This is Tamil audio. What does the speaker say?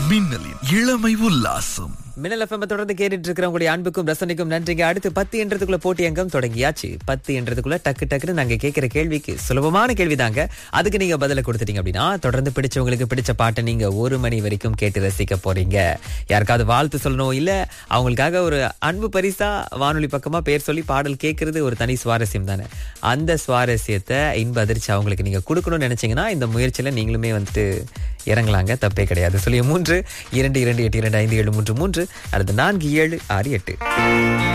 மின்னலின் இளமை உல்லாசம் மின்னல் எஃப்எம் தொடர்ந்து கேட்டுட்டு இருக்கிறவங்களுடைய அன்புக்கும் ரசனைக்கும் நன்றிங்க அடுத்து பத்து என்றதுக்குள்ள போட்டி அங்கம் தொடங்கியாச்சு பத்து என்றதுக்குள்ள டக்கு டக்குன்னு நாங்க கேட்கிற கேள்விக்கு சுலபமான கேள்விதாங்க அதுக்கு நீங்க பதில கொடுத்துட்டீங்க அப்படின்னா தொடர்ந்து பிடிச்சவங்களுக்கு பிடிச்ச பாட்டை நீங்க ஒரு மணி வரைக்கும் கேட்டு ரசிக்க போறீங்க யாருக்காவது வாழ்த்து சொல்லணும் இல்ல அவங்களுக்காக ஒரு அன்பு பரிசா வானொலி பக்கமா பேர் சொல்லி பாடல் கேட்கறது ஒரு தனி சுவாரஸ்யம் தானே அந்த சுவாரஸ்யத்தை இன்ப அதிர்ச்சி அவங்களுக்கு நீங்க கொடுக்கணும்னு நினைச்சீங்கன்னா இந்த முயற்சியில நீங்களுமே வந்துட்டு இறங்கலாங்க தப்பே கிடையாது சொல்லிய மூன்று இரண்டு இரண்டு எட்டு இரண்டு ஐந்து ஏழு மூன்று மூன்று அடுத்து நான்கு ஏழு ஆறு எட்டு